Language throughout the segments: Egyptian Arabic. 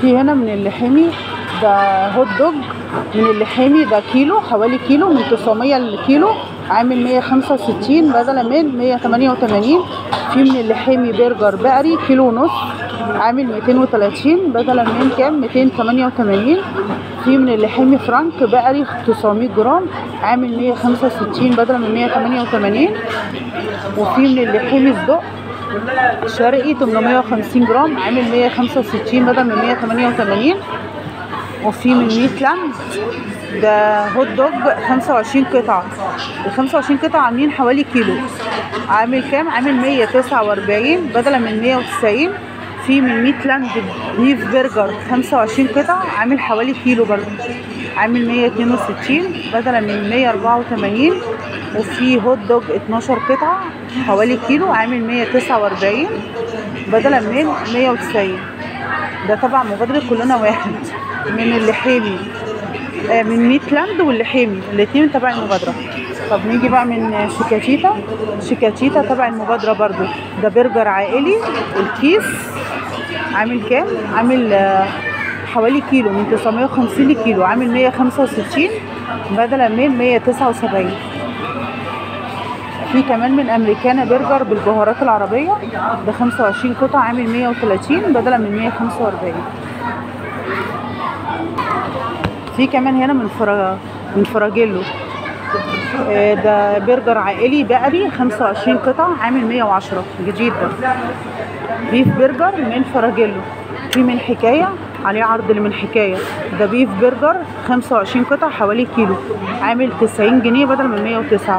في هنا من اللحمي ده هوت دوج من اللحمي ده كيلو حوالي كيلو من 900 الكيلو عامل 165 بدلا من 188 في من اللحمي برجر بقري كيلو ونص عامل 230 بدلا من كام 288 في من اللحمي فرانك بقري 900 جرام عامل 165 بدلا من 188 وفي من اللحمي صدق شرقي 850 جرام عامل 165 بدل من 188 وفي من ميت لاند ده هوت دوج 25 قطعة ال 25 قطعة عاملين حوالي كيلو عامل كام؟ عامل 149 بدلا من 190 في من ميت لاند بيف برجر 25 قطعة عامل حوالي كيلو برضه عامل 162 بدلا من 184 وفي هوت دوج 12 قطعة حوالي كيلو عامل 149 بدلا من 190 ده تبع مبادرة كلنا واحد من اللحيمي آه، من ميت لاند واللحيمي الاتنين تبع المبادرة طب نيجي بقى من شيكاتيتا شيكاتيتا تبع المبادرة برضو ده برجر عائلي الكيس عامل كام؟ عامل آه، حوالي كيلو من 950 لكيلو عامل 165 بدلا من 179 في كمان من امريكانا برجر بالبهارات العربيه ده 25 قطعه عامل 130 بدلا من 145 في كمان هنا من فرا من فراجيلو آه، ده برجر عائلي بقري 25 قطعه عامل 110 جديد ده بيف برجر من فراجيلو في من حكايه عليه عرض اللي من حكايه ده بيف برجر 25 قطعه حوالي كيلو عامل 90 جنيه بدل من 109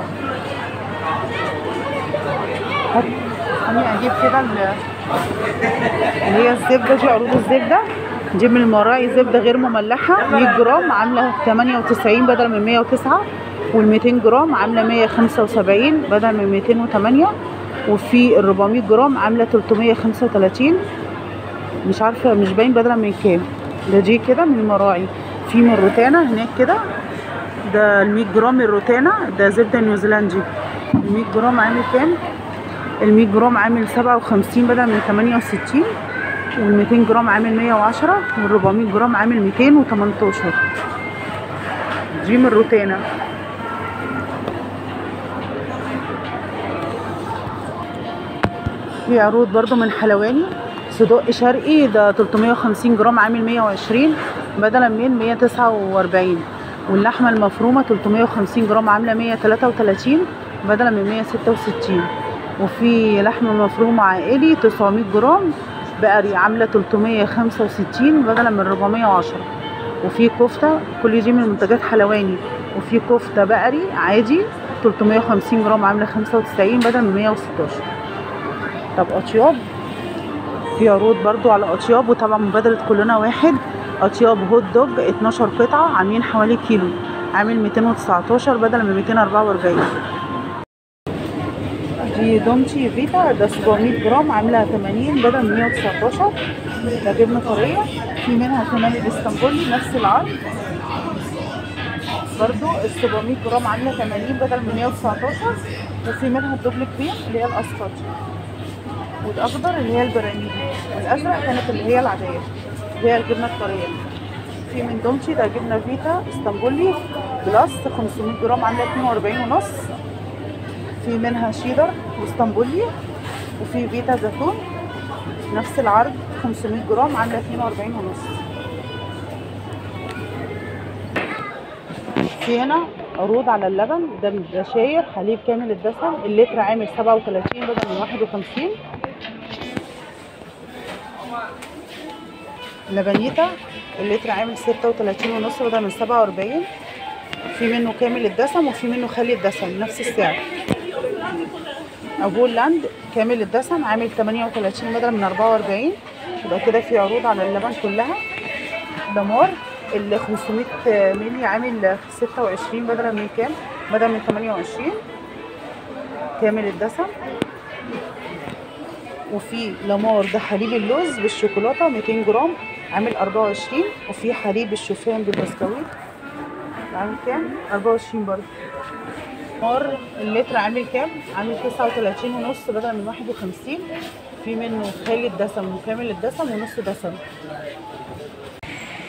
هات خليني اجيب كده ال- اللي هي الزبده دي عروض الزبده نجيب من المراعي زبده غير مملحه 100 جرام عامله 98 بدل من 109 وال 200 جرام عامله 175 بدل من 208 وفي ال 400 جرام عامله 335 مش عارفه مش باين بدلا من كام ده دي كده من المراعي في من روتانا هناك كده ده ال 100 جرام الروتانا ده زبده نيوزيلندي ال 100 جرام عامل كام ال 100 جرام عامل 57 بدل من 68 وال 200 جرام عامل 110 وال 400 جرام عامل 218 دي من روتانا في عروض برضو من حلواني صدق شرقي ده 350 جرام عامل 120 بدلا من 149 واللحمه المفرومه 350 جرام عامله 133 بدلا من 166 وفي لحمه مفرومه عائلي 900 جرام بقري عامله 365 بدلا من 410 وفي كفته كل دي من منتجات حلواني وفي كفته بقري عادي 350 جرام عامله 95 بدل من 116 طب اطياب في عروض برضو على اطياب وطبعا مبادرة كلنا واحد اطياب هوت دوج 12 قطعة عاملين حوالي كيلو عامل 219 بدل من 244 دي دومتي فيتا ده 700 جرام عاملة 80 بدل من 119 ده جبنة طرية في منها كمان الاسطنبولي نفس العرض برضو ال 700 جرام عاملة 80 بدل من 119 وفي منها الدبل كريم اللي هي الاصفر والاخضر اللي هي البراميل والازرق كانت اللي هي العاديه اللي هي الجبنه الطريه في من دومتي ده جبنه فيتا اسطنبولي بلس 500 جرام عامله 42 ونص في منها شيدر واسطنبولي وفي فيتا زيتون نفس العرض 500 جرام عامله 42 ونص في هنا عروض على اللبن ده البشاير حليب كامل الدسم اللتر عامل 37 بدل من 51 لبنيتا اللتر عامل 36 ونص بدل من 47 في منه كامل الدسم وفي منه خالي الدسم نفس السعر ابول لاند كامل الدسم عامل 38 بدل من 44 يبقى كده في عروض على اللبن كلها دمار ال 500 مللي عامل 26 بدل من كام بدل من 28 كامل الدسم وفي لامار ده حليب اللوز بالشوكولاته 200 جرام عامل 24 وفي حليب الشوفان بالبسكويت عامل كام 24 برضه مار اللتر عامل كام عامل 39 ونص بدل من 51 في منه خالي الدسم وكامل الدسم ونص دسم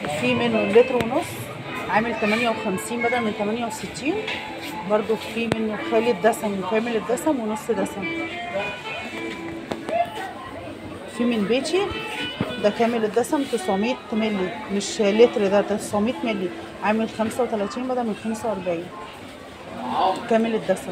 في منه اللتر ونص عامل 58 بدل من 68 برضو في منه خالي الدسم وكامل الدسم ونص دسم في من بيتي ده كامل الدسم 900 مللي مش لتر ده 900 مللي عامل 35 بدل من 45 كامل الدسم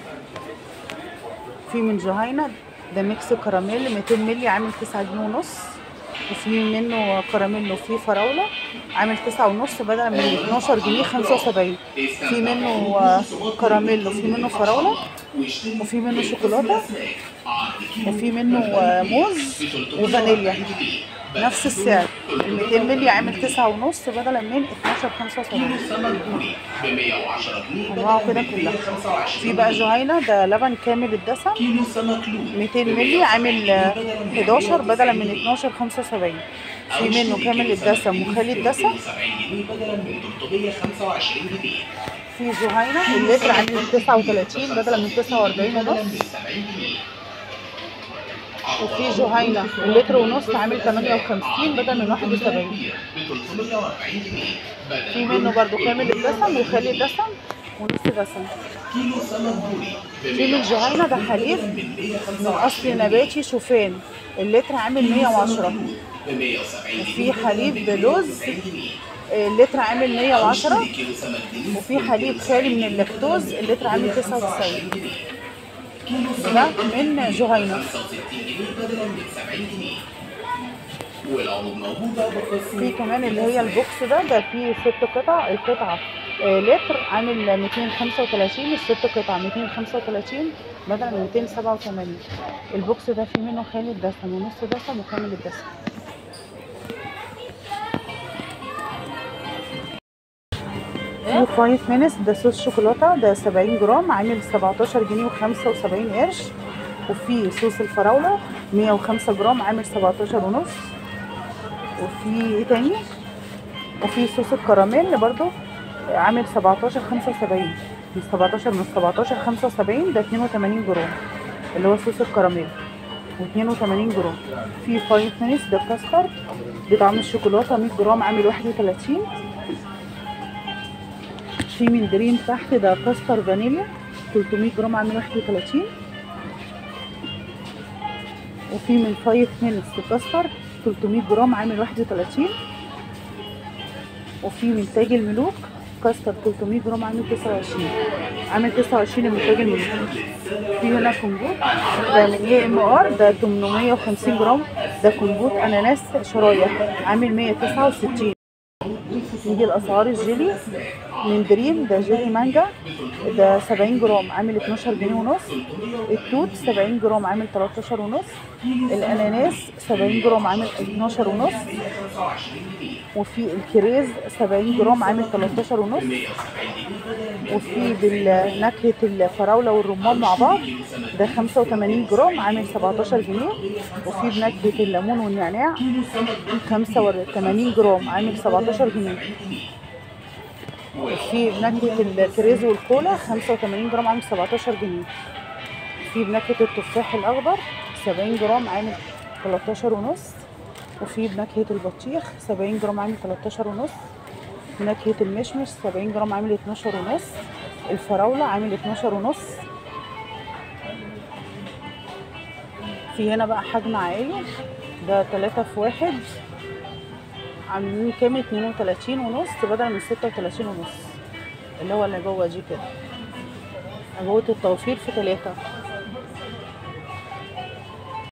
في من جهينة ده ميكس كراميل 200 مللي عامل 9 جنيه ونص وفي منه كراميل وفي فراولة عامل تسعة ونص بدل من 12 جنيه 75 في منه آه، كراميل وفي منه فراولة وفي منه شوكولاتة وفي منه آه، موز وفانيليا نفس السعر ال 200 مللي عامل تسعة ونص بدلا من 12 75 ب 110 جنيه انواعه كده كلها في بقى جهينة ده لبن كامل الدسم كيلو سمك لوب 200 مللي عامل آه، 11 بدلا من 12 75 في منه كامل الدسم وخالي الدسم 70 جنيه بدلا من 325 جنيه في جهينة اللتر عامل 39 بدلا من 49 ونص 70 جنيه وفي جهينة اللتر ونص عامل 58 بدل من 71 ب 340 جنيه بدلا في منه برضو كامل الدسم وخالي الدسم ونص دسم كيلو سمك بوري ب في من جهينة ده حليب من أصل نباتي شوفان اللتر عامل 110 ب 170 وفي حليب بلوز جنيه اللتر عامل 110 كيلو سمك دي وفي حليب خالي من اللاكتوز اللتر عامل 99 ده من جهينة 65 جنيه بدلا من 70 جنيه والعروض موجودة بخصم في كمان اللي هي البوكس ده ده فيه ست قطع القطعة آه، لتر عامل 235 الست قطع 235 بدل من 287 البوكس ده فيه منه خالي الدسم ونص دسم وكامل الدسم في 5 مينس ده صوص شوكولاتة ده 70 جرام عامل 17 جنيه و75 قرش وفي صوص الفراولة 105 جرام عامل 17 ونص وفي ايه تاني وفي صوص الكراميل برضو عامل 17 75 من 17 من 17 75 ده 82 جرام اللي هو صوص الكراميل و82 جرام في 5 مينس ده كاسترد بطعم الشوكولاته 100 جرام عامل 31 في من دريم تحت ده كاستر فانيليا 300 جرام عامل 31 وفي من 5 مينس كاستر 300 جرام عامل 31 وفي من تاج الملوك كاستر 300 جرام عامل 29 عامل 29 من تاج الملوك في هنا كمبوت ده من اي ام ار ده 850 جرام ده كمبوت اناناس شرايح عامل 169 نيجي الاسعار الجيلي من دريم ده جيلي مانجا ده 70 جرام عامل 12 جنيه ونص التوت 70 جرام عامل 13 ونص الاناناس 70 جرام عامل 12 ونص وفي الكريز 70 جرام عامل 13 ونص وفي بالنكهة الفراولة والرمان مع بعض ده 85 جرام عامل 17 جنيه وفي بنكهة الليمون والنعناع 85 جرام عامل 17 جنيه وفي بنكهة الكريز والكولا 85 جرام عامل 17 جنيه في بنكهة التفاح الأخضر 70 جرام عامل 13 ونص وفي بنكهة البطيخ 70 جرام عامل 13 ونص نكهة المشمش 70 جرام عامل 12 ونص الفراولة عامل 12 ونص في هنا بقى حجم عائلي ده 3 في واحد عاملين كام 32 ونص بدل من 36 ونص اللي هو اللي جوه دي كده عبوة التوفير في ثلاثة